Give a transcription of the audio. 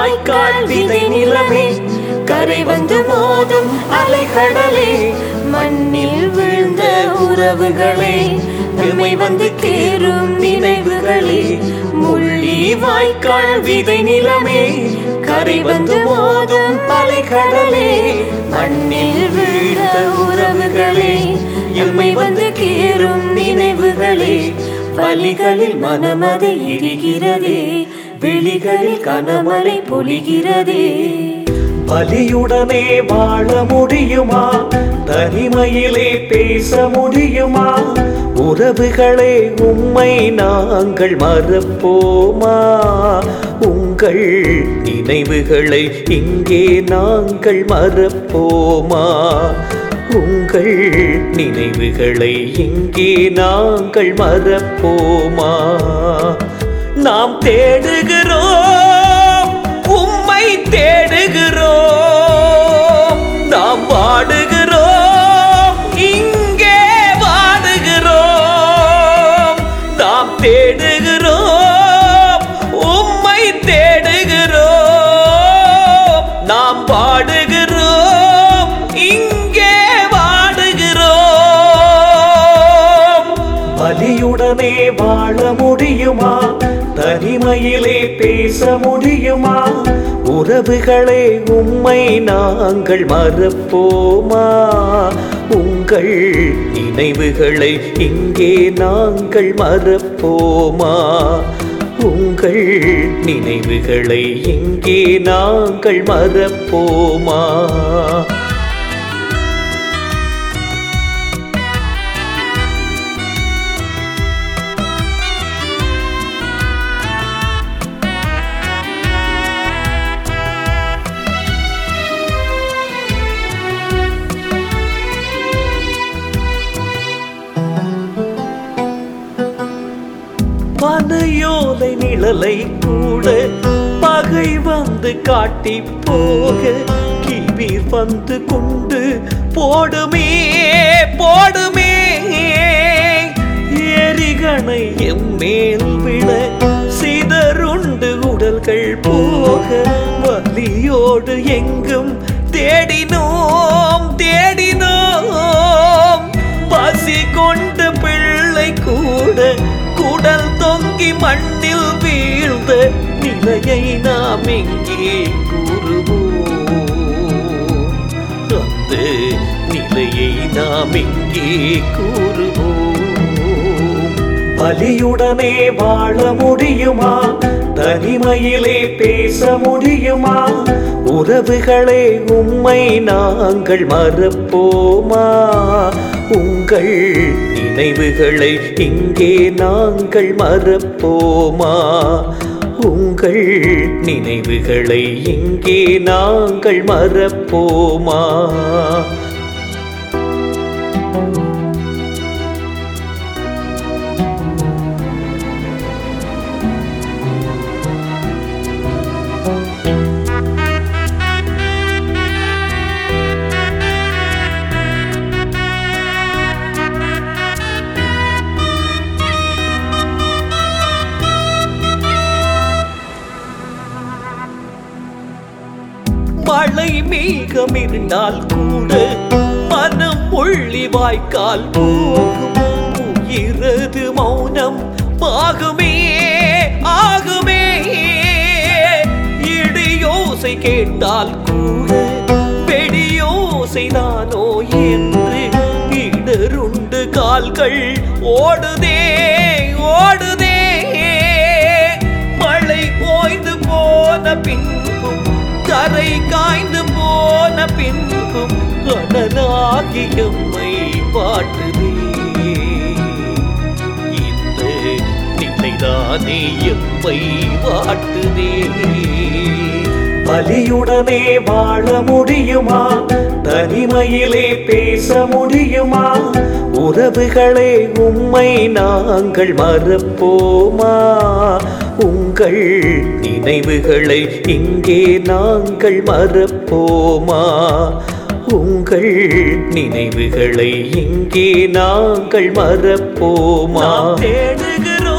வாய்க்கால் விதை நிலமே கரை வந்து மோதும் அலைக்கடலே மண்ணில் விழுந்த உறவுகளே எம்மை வந்து கேரும் நினைவுகளே முள்ளி வாய்க்கால் விதை நிலமே கரை வந்து மோதும் அலைக்கடலே மண்ணில் விழுந்த உறவுகளே எம்மை வந்து கேரும் நினைவுகளே வலிகளில் மனமதை எரிகிறதே விழிகளில் கனமழை பொழிகிறதே பலியுடனே வாழ முடியுமா தனிமையிலே பேச முடியுமா உறவுகளே உம்மை நாங்கள் மறப்போமா உங்கள் நினைவுகளை இங்கே நாங்கள் மறப்போமா உங்கள் நினைவுகளை இங்கே நாங்கள் மறப்போமா நாம் தேடுகிறோம் உம்மை தேடுகிறோம் நாம் வாடுகிறோம் இங்கே வாடுகிறோம் நாம் தேடுகிறோம் உம்மை தேடுகிறோம் நாம் வாடுகிறோம் இங்கே வாடுகிறோம் பலியுடனே வாழ முடியுமா தனிமையிலே பேச முடியுமா உறவுகளே உம்மை நாங்கள் மறப்போமா உங்கள் நினைவுகளை இங்கே நாங்கள் மறப்போமா உங்கள் நினைவுகளை இங்கே நாங்கள் மறப்போமா பனையோலை நிழலை கூட பகை வந்து காட்டி போக கிவீர் வந்து கொண்டு போடுமே போடுமே எரிகணை எம்மேல் விழ சிதறுண்டு உடல்கள் போக வலியோடு எங்கும் தேடினோம் தேடினோம் பசி கொண்ட பிள்ளை கூட குடல் தொங்கி மண்ணில் வீழ்ந்த நிலையை நாம் எங்கே கூறுவோம் அந்த நிலையை நாம் எங்கே கூறுவோம் பலியுடனே வாழ முடியுமா தனிமையிலே பேச முடியுமா உறவுகளே உம்மை நாங்கள் மறப்போமா உங்கள் நினைவுகளை இங்கே நாங்கள் மறப்போமா உங்கள் நினைவுகளை இங்கே நாங்கள் மறப்போமா மழை மேகம் இருந்தால் கூட மனம் உள்ளி வாய்க்கால் போகும் உயிரது மௌனம் ஆகுமே ஆகுமே இடியோசை கேட்டால் கூட வெடியோசை தானோ என்று இடருண்டு கால்கள் ஓடுதே ஓடுதே மழை ஓய்ந்து போன பின்பும் கரை காய்ந்து போன பின்பும் அனலாகி எம்மை பாட்டுதே இந்த நிலைதானே எம்மை வாட்டுதே பலியுடனே வாழ முடியுமா தனிமையிலே பேச முடியுமா உறவுகளே உம்மை நாங்கள் மறப்போமா உங்கள் நினைவுகளை இங்கே நாங்கள் மறப்போமா உங்கள் நினைவுகளை இங்கே நாங்கள் மறப்போமா தேடுகிறோம்